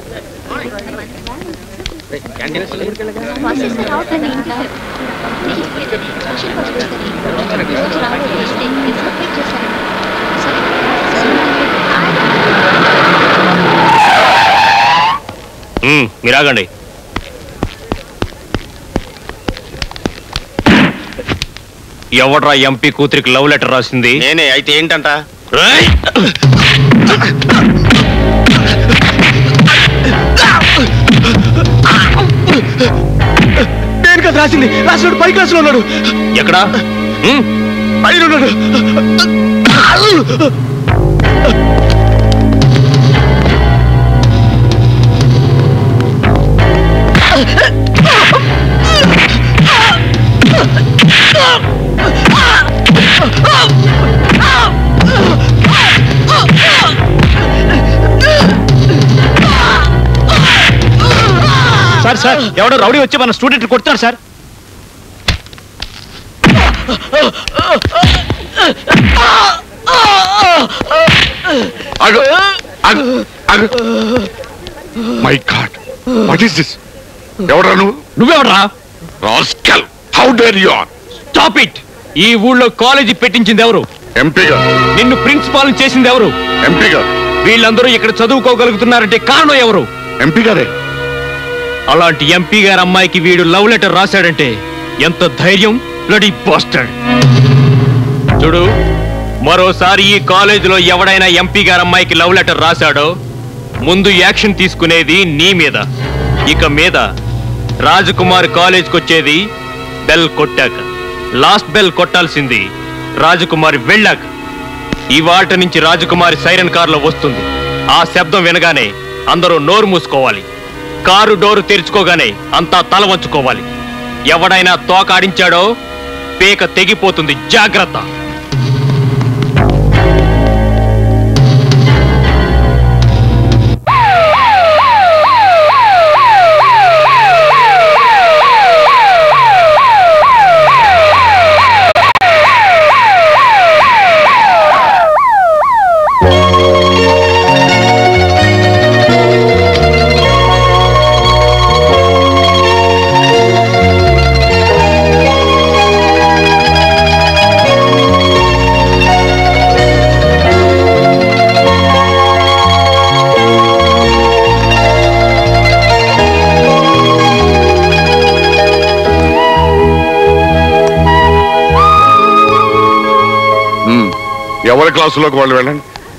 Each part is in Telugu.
మ్మ్, మీరు ఆగండి ఎవడ్రా ఎంపీ కూతురికి లవ్ లెటర్ రాసింది నేనే అయితే ఏంటంట రేయ్! నేను కదా రాసింది రాసినాడు పై క్లాసులో ఉన్నాడు ఎక్కడా మ్మ్, పైన ఉన్నాడు సార్ సార్ ఎవడో రౌడీ వచ్చి మన స్టూడెంట్ కొడుతున్నాడు సార్ ఆగు ఆగు ఆగు my god what is this ఎవడ్రా నువ్వు నువ్వెవడ్రా rascal how dare you are stop it ఈ ఊళ్ళో కాలేజీ పెట్టించింది ఎవరు ఎంపీ గారు నిన్ను ప్రిన్సిపాల్ చేసింది ఎవరు ఎంపీ గారు వీళ్ళందరూ ఇక్కడ చదువుకోగలుగుతున్నారంటే కారణం ఎవరు ఎంపీ గారే అలాంటి ఎంపీ గారి అమ్మాయికి వీడు లవ్ లెటర్ రాశాడంటే ఎంత ధైర్యం బ్లడీ బాస్టర్డ్ చూడు మరోసారి ఈ కాలేజీలో ఎవడైనా ఎంపీ గారి అమ్మాయికి లవ్ లెటర్ రాశాడో ముందు యాక్షన్ తీసుకునేది నీ మీద ఇక మీద రాజకుమార్ కాలేజ్కి వచ్చేది బెల్ కొట్టాక లాస్ట్ బెల్ కొట్టాల్సింది రాజకుమారి వెళ్ళాక ఇవాట నుంచి రాజకుమారి సైరన్ కారులో వస్తుంది ఆ శబ్దం వినగానే అందరూ నోరు మూసుకోవాలి కారు డోరు తెరుచుకోగానే అంతా తల వంచుకోవాలి ఎవడైనా తోక ఆడించాడో పేక తెగిపోతుంది జాగ్రత్త మ్మ్. ఎవరి క్లాసులోకి వాళ్ళు వెళ్ళండి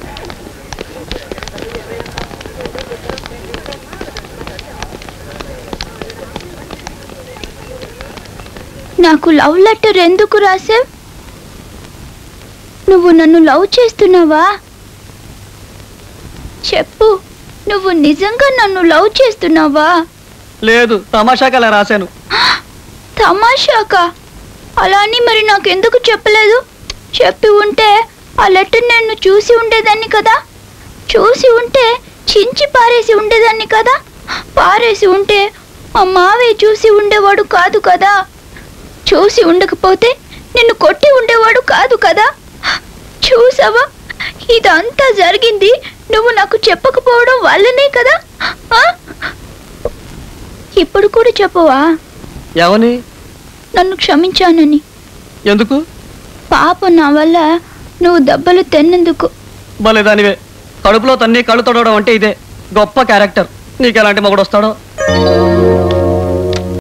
నాకు లవ్ లెటర్ ఎందుకు రాసావ్ నువ్వు నన్ను లవ్ చేస్తున్నావా చెప్పు నువ్వు నిజంగా నన్ను లవ్ చేస్తున్నావా లేదు తమాషాకి అలా రాశాను తమాషాకా అలా అని మరి నాకెందుకు చెప్పలేదు చెప్పి ఉంటే ఆ లెటర్ నేను చూసి ఉండేదాన్ని కదా చూసి ఉంటే చించి పారేసి ఉండేదాన్ని కదా పారేసి ఉంటే మా మావయ్య చూసి ఉండేవాడు కాదు కదా చూసి ఉండకపోతే నిన్ను కొట్టి ఉండేవాడు కాదు కదా చూసావా ఇదంతా జరిగింది నువ్వు నాకు చెప్పకపోవడం వల్లనే కదా ఆ? ఇప్పుడు కూడా చెప్పవా ఎవని నన్ను క్షమించానని ఎందుకు పాప నా వల్ల నువ్వు దెబ్బలు తిన్నందుకు భలే దానివే కడుపులో తన్ని కళ్ళు తొడవడం అంటే ఇదే గొప్ప క్యారెక్టర్ నీకు ఎలాంటి మొగుడు వస్తాడో